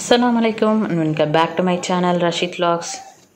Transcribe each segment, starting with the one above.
Assalamu alaikum and welcome back to my channel Rashid Vlogs.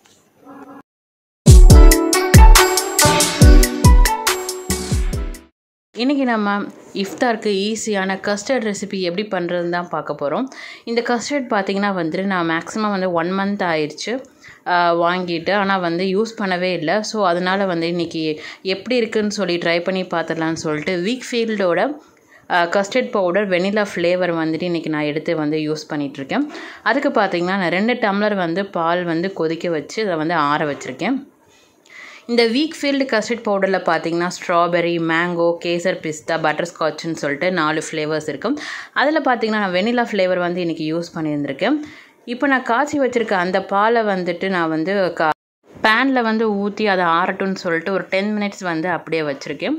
இன்றைக்கி நம்ம இஃப்தாருக்கு ஈஸியான custard recipe எப்படி பண்ணுறதுன்னு தான் பார்க்க போகிறோம் இந்த கஸ்டர்ட் பார்த்திங்கன்னா வந்துட்டு நான் மேக்ஸிமம் வந்து ஒன் மந்த் ஆயிடுச்சு ஆஹ் வாங்கிட்டு ஆனால் வந்து யூஸ் பண்ணவே இல்லை ஸோ அதனால் வந்து இன்றைக்கி எப்படி இருக்குன்னு சொல்லி ட்ரை பண்ணி பார்த்துடலான்னு சொல்லிட்டு வீக் ஃபீல்டோட கஸ்டர்ட் பவுடர் வெனிலா ஃப்ளேவர் வந்துட்டு இன்றைக்கி நான் எடுத்து வந்து யூஸ் பண்ணிகிட்ருக்கேன் அதுக்கு பார்த்திங்கன்னா நான் ரெண்டு டம்ளர் வந்து பால் வந்து கொதிக்க வச்சு அதை வந்து ஆற வச்சுருக்கேன் இந்த வீக் ஃபீல்டு கஸ்டர்ட் பவுடரில் பார்த்தீங்கன்னா ஸ்ட்ராபெரி மேங்கோ கேசர் பிஸ்தா பட்டர் ஸ்காட்ச்னு சொல்லிட்டு நாலு ஃப்ளேவர்ஸ் இருக்கும் அதில் பார்த்தீங்கன்னா நான் வெனிலா ஃப்ளேவர் வந்து இன்றைக்கி யூஸ் பண்ணியிருந்திருக்கேன் இப்போ நான் காய்ச்சி வச்சுருக்க அந்த பாலை வந்துட்டு நான் வந்து கா பேனில் வந்து ஊற்றி அதை ஆறட்டும்னு சொல்லிட்டு ஒரு டென் மினிட்ஸ் வந்து அப்படியே வச்சுருக்கேன்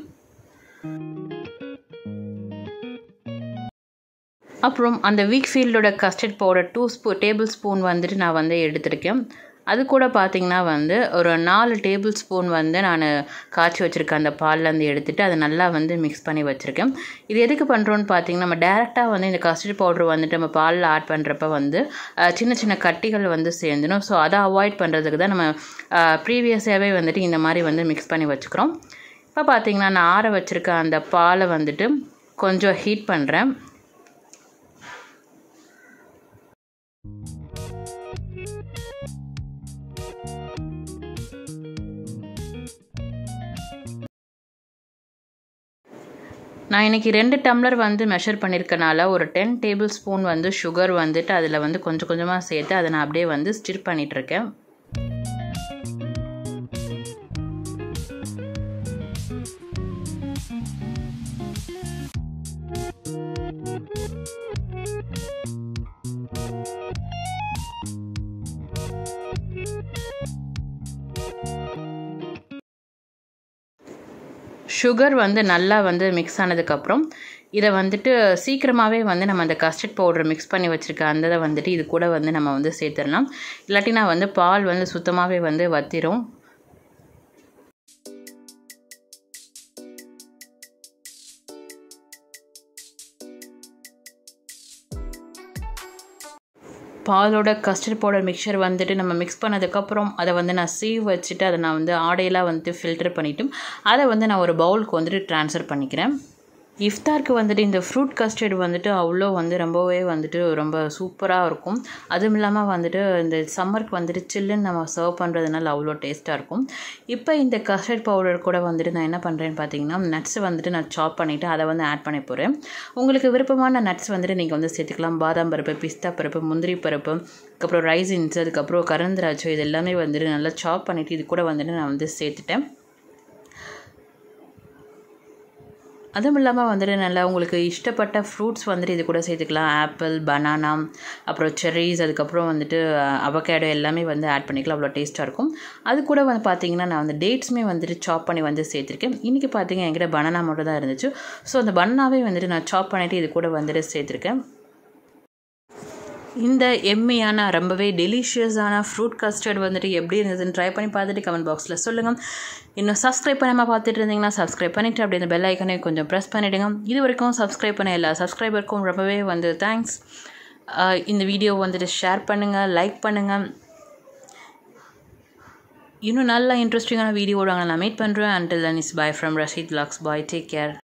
அப்புறம் அந்த வீக் ஃபீல்டோட custard powder two spoon tablespoon வந்துட்டு நான் வந்து எடுத்திருக்கேன் அது கூட பார்த்திங்கன்னா வந்து ஒரு நாலு டேபிள் ஸ்பூன் வந்து நான் காய்ச்சி வச்சுருக்கேன் அந்த பால்லேருந்து எடுத்துகிட்டு அதை நல்லா வந்து மிக்ஸ் பண்ணி வச்சுருக்கேன் இது எதுக்கு பண்ணுறோன்னு பார்த்தீங்கன்னா நம்ம டேரெக்டாக வந்து இந்த கஸ்டர்ட் பவுடர் வந்துட்டு நம்ம பாலில் ஆட் பண்ணுறப்ப வந்து அஹ், சின்ன சின்ன கட்டிகள் வந்து சேர்ந்துடும் ஸோ அதை அவாய்ட் பண்ணுறதுக்கு தான் நம்ம ப்ரீவியஸாகவே வந்துட்டு இந்த மாதிரி வந்து மிக்ஸ் பண்ணி வச்சுக்கிறோம் இப்போ பார்த்தீங்கன்னா நான் ஆற வச்சுருக்க அந்த பாலை வந்துட்டு கொஞ்சம் ஹீட் பண்ணுறேன் நான் இன்றைக்கி ரெண்டு டம்ளர் வந்து மெஷர் பண்ணியிருக்கனால ஒரு டென் டேபிள் ஸ்பூன் வந்து சுகர் வந்துட்டு அதில் வந்து கொஞ்சம் கொஞ்சமாக சேர்த்து அதை நான் அப்படியே வந்து ஸ்டிர் பண்ணிகிட்ருக்கேன் சுகர் வந்து நல்லா வந்து மிக்ஸ் ஆனதுக்கப்புறம் இதை வந்துட்டு சீக்கிரமாகவே வந்து நம்ம அந்த கஸ்டர்ட் பவுடர் மிக்ஸ் பண்ணி வச்சுருக்க அந்த இதை வந்துட்டு இது கூட வந்து நம்ம வந்து சேர்த்துடலாம் இல்லாட்டி நான் வந்து பால் வந்து சுத்தமாகவே வந்து வத்திரும் பாலோட கஸ்டர்ட் பவுடர் மிக்சர் வந்துட்டு நம்ம மிக்ஸ் பண்ணதுக்கப்புறம் அதை வந்து நான் சீவ் வச்சுட்டு அதை நான் வந்து ஆடையெல்லாம் வந்துட்டு ஃபில்டர் பண்ணிவிட்டு அதை வந்து நான் ஒரு பவுலுக்கு வந்துட்டு ட்ரான்ஸ்ஃபர் பண்ணிக்கிறேன் இஃப்தாருக்கு வந்துட்டு இந்த ஃப்ரூட் கஸ்டர்ட் வந்துட்டு அவ்வளோ வந்து ரொம்பவே வந்துட்டு ரொம்ப சூப்பராக இருக்கும் அதுவும் இல்லாமல் வந்துட்டு இந்த சம்மருக்கு வந்துட்டு சில்லுன்னு நம்ம சர்வ் பண்ணுறதுனால அவ்வளோ டேஸ்ட்டாக இருக்கும் இப்போ இந்த கஸ்டர்ட் பவுடர் கூட வந்துட்டு நான் என்ன பண்ணுறேன்னு பார்த்தீங்கன்னா நட்ஸ் வந்துட்டு நான் சாப் பண்ணிவிட்டு அதை வந்து ஆட் பண்ண போகிறேன் உங்களுக்கு விருப்பமான நட்ஸ் வந்துட்டு நீங்கள் வந்து சேர்த்துக்கலாம் பாதாம் பருப்பு பிஸ்தா பருப்பு முந்திரி பருப்பு அதுக்கப்புறம் ரைசின்ஸ் அதுக்கப்புறம் கருந்திராட்சை இது எல்லாமே வந்துட்டு நல்லா சாப் பண்ணிவிட்டு இது கூட வந்துட்டு நான் வந்து சேர்த்துட்டேன் அதுவும் இல்லாமல் வந்துட்டு நல்லா உங்களுக்கு இஷ்டப்பட்ட ஃப்ரூட்ஸ் வந்துட்டு இது கூட சேர்த்துக்கலாம் ஆப்பிள் பனானா அப்புறம் செர்ரிஸ் அதுக்கப்புறம் வந்துட்டு அவகேடோ எல்லாமே வந்து ஆட் பண்ணிக்கலாம் அவ்வளோ டேஸ்ட்டாக இருக்கும் அது கூட வந்து பார்த்தீங்கன்னா நான் வந்து டேட்ஸுமே வந்துட்டு சாப் பண்ணி வந்து சேர்த்துருக்கேன் இன்றைக்கி பார்த்தீங்க என்கிட்ட பனானா மட்டும் தான் இருந்துச்சு ஸோ அந்த பனானாவே வந்துட்டு நான் சாப் பண்ணிவிட்டு இது கூட வந்துட்டு சேர்த்துருக்கேன் இந்த எம்மியான ரொம்பவே டெலிஷியஸான ஃப்ரூட் கஸ்டர்ட் வந்துட்டு எப்படி இருந்ததுன்னு ட்ரை பண்ணி பார்த்துட்டு கமெண்ட் பாக்ஸில் சொல்லுங்கள் இன்னும் சப்ஸ்கிரைப் பண்ணாமல் பார்த்துட்டு இருந்தீங்கன்னா சப்ஸ்கிரைப் பண்ணிவிட்டு அப்படி இந்த பெல் ஐக்கனை கொஞ்சம் ப்ரெஸ் பண்ணிவிடுங்க இது வரைக்கும் சப்ஸ்கிரைப் பண்ண எல்லா சப்ஸ்கிரைபருக்கும் ரொம்பவே வந்து தேங்க்ஸ் இந்த வீடியோ வந்துட்டு ஷேர் பண்ணுங்கள் லைக் பண்ணுங்கள் இன்னும் நல்ல இன்ட்ரெஸ்டிங்கான வீடியோட நான் மீட் பண்ணுறேன் until then is bye from Rasheed logs bye take care